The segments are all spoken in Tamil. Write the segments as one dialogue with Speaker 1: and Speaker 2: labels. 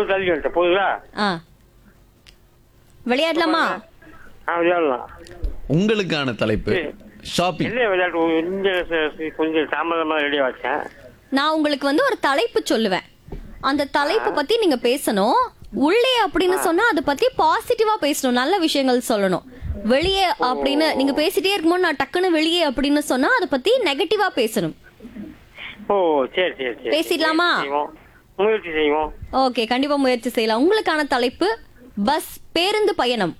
Speaker 1: கொஞ்சம் தள்ளி வந்துட்டேன் போதுங்களா
Speaker 2: ஆ விளையாடலாமா
Speaker 1: ஆ விளையாடலாம்
Speaker 3: உங்களுக்கான தலைப்பு ஷாப்பிங்
Speaker 1: என்ன விளையாட்டு இந்த ச- ச- கொஞ்சம் தாமதமா ரெடியா வச்சேன்
Speaker 2: நான் உங்களுக்கு வந்து ஒரு தலைப்பு சொல்லுவேன் அந்த தலைப்பு பத்தி நீங்க பேசணும் உள்ளே அப்படின்னு சொன்னா அதை பத்தி பாசிட்டிவா பேசணும் நல்ல விஷயங்கள் சொல்லணும் வெளியே அப்படின்னு நீங்க பேசிட்டே இருக்கும்போது நான் டக்குன்னு வெளியே அப்படின்னு சொன்னா அதை பத்தி நெகட்டிவா பேசணும்
Speaker 1: ஓ சரி சரி சரி
Speaker 2: பேசிடலாமா?
Speaker 1: செய்வோம். முயற்சி செய்வோம்
Speaker 2: ஓகே கண்டிப்பா முயற்சி செய்யலாம் உங்களுக்கான தலைப்பு பஸ் பேருந்து பயணம்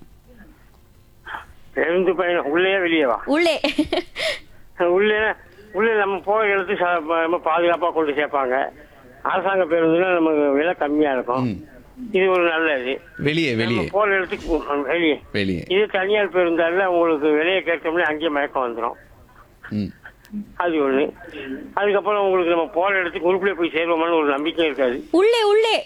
Speaker 1: பேருந்து பயணம் உள்ளே வெளியேவா
Speaker 2: உள்ளே
Speaker 1: உள்ளே உள்ளே நம்ம போகிற இடத்துக்கு ச- ரொம்ப பாதுகாப்பா கொண்டு சேர்ப்பாங்க அரசாங்க பேருந்துனா நமக்கு விலை கம்மியா இருக்கும் இது ஒரு நல்லது
Speaker 3: வெளியே வெளியே
Speaker 1: நம்ம போற இடத்துக்கு போ- வெளியே
Speaker 3: வெளியே
Speaker 1: இது தனியார் பேருந்தால உங்களுக்கு விலையை கேட்டோம்னா அங்கேயே மயக்கம் வந்துடும்
Speaker 3: ம்
Speaker 1: அது ஒண்ணு அதுக்கப்புறம் உங்களுக்கு நம்ம போற இடத்துக்கு உருப்படியே போய் சேருவோமான்னு ஒரு நம்பிக்கை இருக்காது
Speaker 2: உள்ளே உள்ளே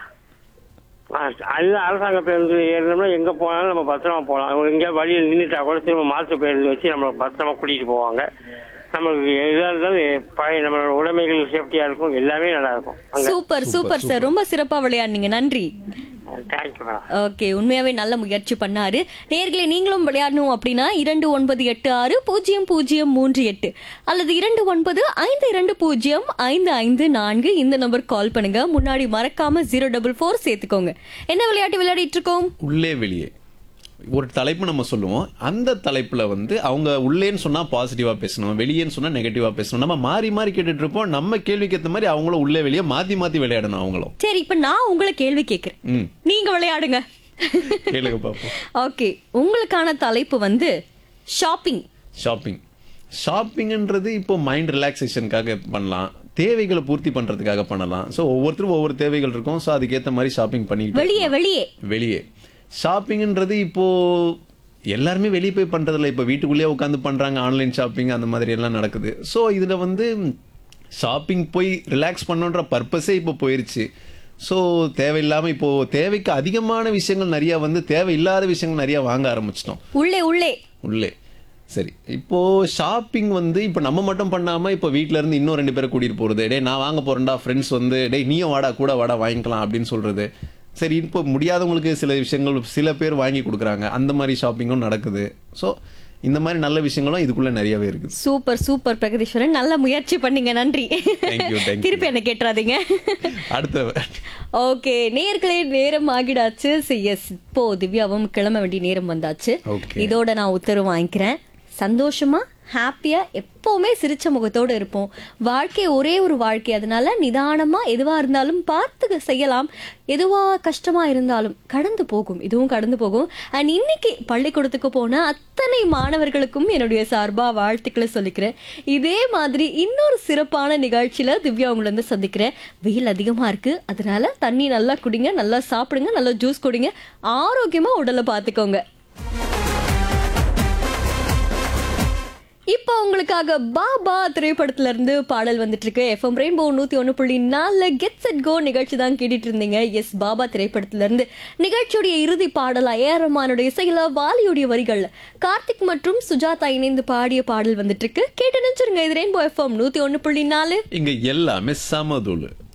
Speaker 1: ஆ, அது அரசாங்க பேருந்து ஏறினோம்னா எங்க போனாலும் நம்ம பத்திரமா போகலாம் எங்கேயா வழியில் நின்றுட்டா கூட திரும்ப மாற்று பேருந்து வச்சு நம்ம பத்திரமா கூட்டிட்டு போவாங்க நமக்கு எதா இருந்தாலும் பழைய நம்மளோட உடைமைகள் சேஃப்டியா இருக்கும் எல்லாமே நல்லா இருக்கும் அங்க
Speaker 2: சூப்பர் சூப்பர் சார் ரொம்ப சிறப்பா விளையாடுனீங்க நன்றி
Speaker 1: தேங்க்யூ மேடம்
Speaker 2: ஓகே உண்மையாவே நல்ல முயற்சி பண்ணாரு நேர்களே நீங்களும் விளையாடணும் அப்படின்னா இரண்டு ஒன்பது எட்டு ஆறு பூஜ்ஜியம் பூஜ்ஜியம் மூன்று எட்டு அல்லது இரண்டு ஒன்பது ஐந்து இரண்டு பூஜ்ஜியம் ஐந்து ஐந்து நான்கு இந்த நம்பர் கால் பண்ணுங்க முன்னாடி மறக்காம ஜீரோ டபுள் ஃபோர் சேர்த்துக்கோங்க என்ன விளையாட்டு விளையாடிட்டு இருக்கோம்
Speaker 3: உள்ளே வெளியே ஒரு தலைப்பு நம்ம சொல்லுவோம் அந்த தலைப்புல வந்து அவங்க உள்ளேன்னு சொன்னா பாசிட்டிவா பேசணும் வெளியேன்னு சொன்னா நெகட்டிவா பேசணும் நம்ம மாறி மாறி கேட்டுட்டு இருப்போம் நம்ம கேள்விக்கு ஏத்த மாதிரி அவங்களும் உள்ளே வெளியே மாத்தி மாத்தி விளையாடணும் அவங்களும்
Speaker 2: சரி இப்ப நான் உங்களை கேள்வி கேட்கிறேன்
Speaker 3: ம்
Speaker 2: நீங்க விளையாடுங்க
Speaker 3: கேளுங்க பாப்போம்
Speaker 2: ஓகே உங்களுக்கான தலைப்பு வந்து ஷாப்பிங்
Speaker 3: ஷாப்பிங் ஷாப்பிங்ன்றது இப்போ மைண்ட் ரிலாக்ஸேஷனுக்காக பண்ணலாம் தேவைகளை பூர்த்தி பண்றதுக்காக பண்ணலாம் ஸோ ஒவ்வொருத்தரும் ஒவ்வொரு தேவைகள் இருக்கும் ஸோ அதுக்கேற்ற மாதிரி ஷாப்பிங் பண்ணிட்டு
Speaker 2: வெளியே வெளியே
Speaker 3: வெளியே ஷாப்பிங்ன்றது இப்போ எல்லாருமே வெளியே போய் பண்றதில்ல இப்போ வீட்டுக்குள்ளேயே உட்காந்து பண்றாங்க ஆன்லைன் ஷாப்பிங் அந்த மாதிரி எல்லாம் நடக்குது ஸோ இதுல வந்து ஷாப்பிங் போய் ரிலாக்ஸ் பண்ணுன்ற பர்பஸே இப்போ போயிருச்சு ஸோ தேவையில்லாம இப்போ தேவைக்கு அதிகமான விஷயங்கள் நிறைய வந்து தேவையில்லாத விஷயங்கள் நிறைய வாங்க ஆரம்பிச்சிட்டோம்
Speaker 2: உள்ளே உள்ளே
Speaker 3: உள்ளே சரி இப்போ ஷாப்பிங் வந்து இப்போ நம்ம மட்டும் பண்ணாம இப்போ வீட்ல இருந்து இன்னும் ரெண்டு பேரை கூட்டிட்டு போறது டேய் நான் வாங்க போறேன்டா ஃப்ரெண்ட்ஸ் வந்து டேய் நீயும் வாடா கூட வாடா வாங்கிக்கலாம் அப்படின்னு சொல்றது சரி இப்போ முடியாதவங்களுக்கு சில விஷயங்கள் சில பேர் வாங்கி கொடுக்குறாங்க அந்த மாதிரி ஷாப்பிங்கும் நடக்குது ஸோ இந்த மாதிரி நல்ல விஷயங்களும் இதுக்குள்ள நிறையவே இருக்குது
Speaker 2: சூப்பர் சூப்பர் பிரகதீஸ்வரன் நல்ல முயற்சி பண்ணீங்க நன்றி
Speaker 3: Thank you, thank you.
Speaker 2: திருப்பி என்ன கேட்டுறாதீங்க
Speaker 3: அடுத்த
Speaker 2: ஓகே நேர்களே நேரம் ஆகிடாச்சு எஸ் இப்போ திவ்யாவும் கிளம்ப வேண்டிய நேரம் வந்தாச்சு
Speaker 3: Okay.
Speaker 2: இதோட நான் உத்தரவு வாங்கிக்கிறேன் சந்தோஷமா ஹாப்பியா எப்பவுமே சிரிச்ச முகத்தோட இருப்போம் வாழ்க்கை ஒரே ஒரு வாழ்க்கை அதனால நிதானமா எதுவா இருந்தாலும் பார்த்து செய்யலாம் எதுவா கஷ்டமா இருந்தாலும் கடந்து போகும் இதுவும் கடந்து போகும் அண்ட் இன்னைக்கு பள்ளிக்கூடத்துக்கு போன அத்தனை மாணவர்களுக்கும் என்னுடைய சார்பா வாழ்த்துக்களை சொல்லிக்கிறேன் இதே மாதிரி இன்னொரு சிறப்பான நிகழ்ச்சியில திவ்யா உங்களை வந்து சந்திக்கிறேன் வெயில் அதிகமா இருக்கு அதனால தண்ணி நல்லா குடிங்க நல்லா சாப்பிடுங்க நல்லா ஜூஸ் குடிங்க ஆரோக்கியமா உடலை பார்த்துக்கோங்க இப்போ உங்களுக்காக பாபா திரைப்படத்துல இருந்து பாடல் வந்துட்டு இருக்கு எஃப்எம் ரெயின்போ நூத்தி ஒண்ணு புள்ளி நாலு கெட் செட் கோ நிகழ்ச்சி தான் கேட்டுட்டு இருந்தீங்க எஸ் பாபா திரைப்படத்துல இருந்து நிகழ்ச்சியுடைய இறுதி பாடலா ஏஆர் ரஹ்மானுடைய இசையில வாலியுடைய வரிகள்ல கார்த்திக் மற்றும் சுஜாதா இணைந்து பாடிய பாடல் வந்துட்டு இருக்கு கேட்டு நினைச்சிருங்க இது ரெயின்போ எஃப்எம் நூத்தி ஒண்ணு புள்ளி நாலு
Speaker 3: இங்க எல்லாமே சமதுளு